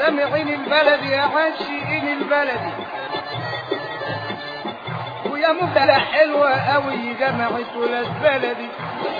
سامعين البلد يا عاشقين البلد ويا مبلة حلوة قوي جمعت ولاد بلدي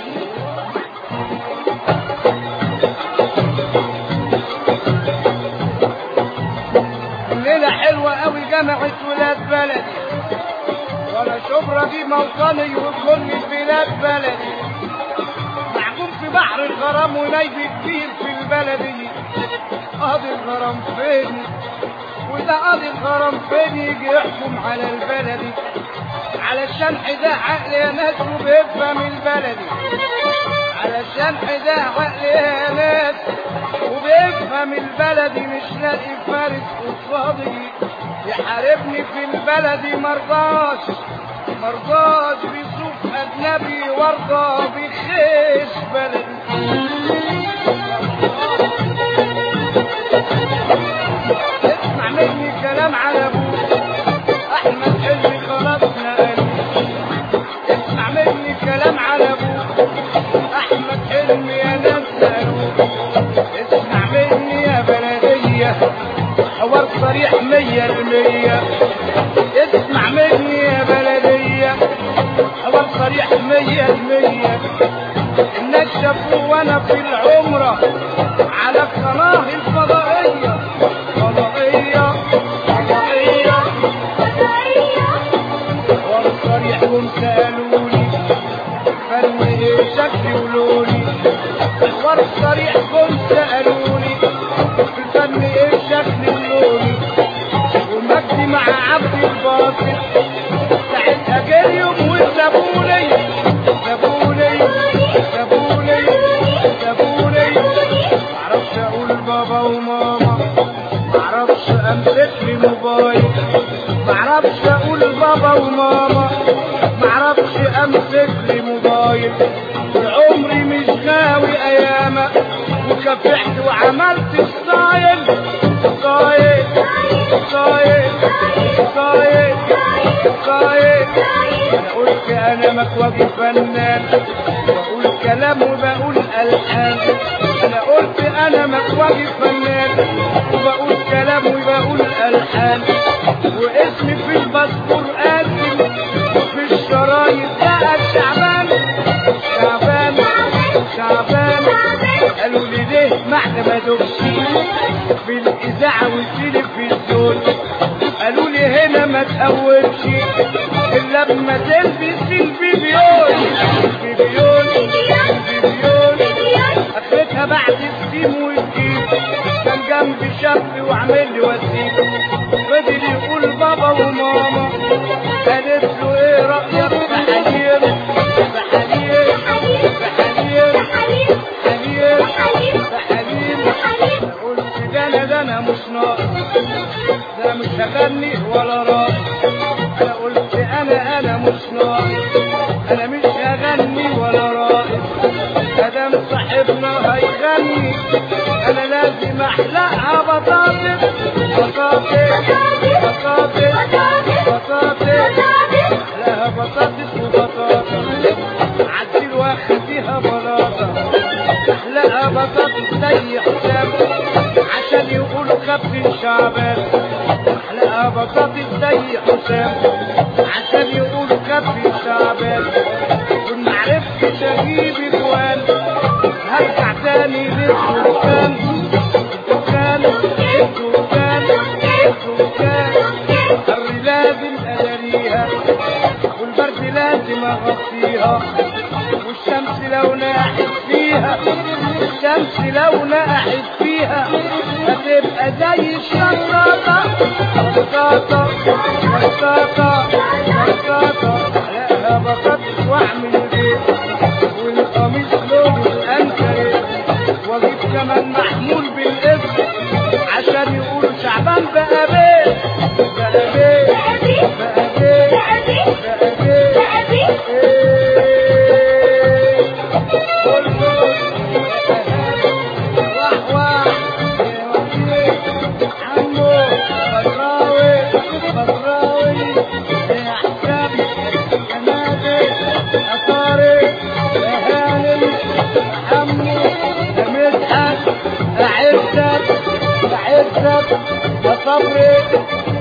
الليلة حلوة قوي جمعت ولاد بلدي ولا شبرا دي موطني وكل البلاد بلدي محكوم في بحر الغرام ونايب كتير في البلدي قاضي الغرام فين وده قاضي الغرام فين يجي يحكم على البلدي علشان حدا عقل يا ناس وبيفهم البلدي علشان حدا عقل يا ناس وبيفهم البلدي مش لاقي فارس قصادي يحاربني في البلدي مرضاش مرضاش بيشوف اجنبي وارضى بخيش بلدي اسمع مني كلام على ابوك احمد حلمي خلاص نقل اسمع مني كلام على ابوك احمد حلمي يا ناس نقلوك اسمع مني يا بلدية حوار صريح مية المية اسمع مني يا بلدية حوار صريح مية المية الناس شافوه وانا في العمرة على القناة الفضائية فضائية فضائية حوار صريح كنت قالولي فن ايه شكلي ولوني حوار صريح كنت قالولي الفن ايه شكلي ولوني ومجدي مع عبد الباسط ساعتها جريهم وسابوني سابوني سابوني سابوني معرفش اقول بابا وماما معرفش امسك لي موبايل معرفش اقول بابا وماما معرفش امسك لي موبايل طول عمري مش غاوي ايامك وكافحت وعملت ستايل ستايل ستايل ستايل ستايل انا قلت انا مكواجي فنان بقول كلام وبقول الحان انا قلت انا مكواجي فنان وبقول كلام وبقول الحان واسمي في الباسبور قاسم وفي الشرايط بقى شعبان شعبان شعبان قالوا لي ليه معنى ما دوبش في الاذاعه والتلفزيون قالوا لي هنا ما تقومش الا لما تلبس البيبيون البيبيون البيبيون اخرتها بعد السيم والجيم كان جنبي شاب وعمل لي وسيم فضل يقول بابا وماما قالت له ايه رايك في حليم في حليم في حليم حليم حليم قلت ده انا ده انا مش ناقص ده مش هغني ولا راقص انا قلت انا انا مش ناقص انا مش هغني ولا راقص ادم صاحبنا هيغني انا لازم احلقها بطاطس بطاطس بطاطس بطاطس احلقها بطاطس وبطاطس عدل واخديها بلاطه احلقها بطاطس زي حسام عشان يقولوا كابتن شعبان احلقها بطاطس زي حسام عشان يقولوا كابتن شعبان كنا عرفتش اجيب اجوان هرجع تاني للدكان الدكان الدكان الدكان الري لازم اداريها والبرد لازم اغطيها والشمس لو ناحت فيها الشمس لو ناحت فيها هتبقى زي الشطاطة شطاطة شطاطة شطاطة احلقها بطاطس واعمل بيت والقميص لونه الانكريت واجيب كمان محمول بالاسم عشان يقولوا شعبان بقى بيت بقى بيت بقى بيت بقى بيت ايه كله واح واح يا وكيل عمو بدراوي بدراوي يا حسابي حمادي أطاري يا هاني عمو يا مدحت أعزك أعزك الصبر يا صبري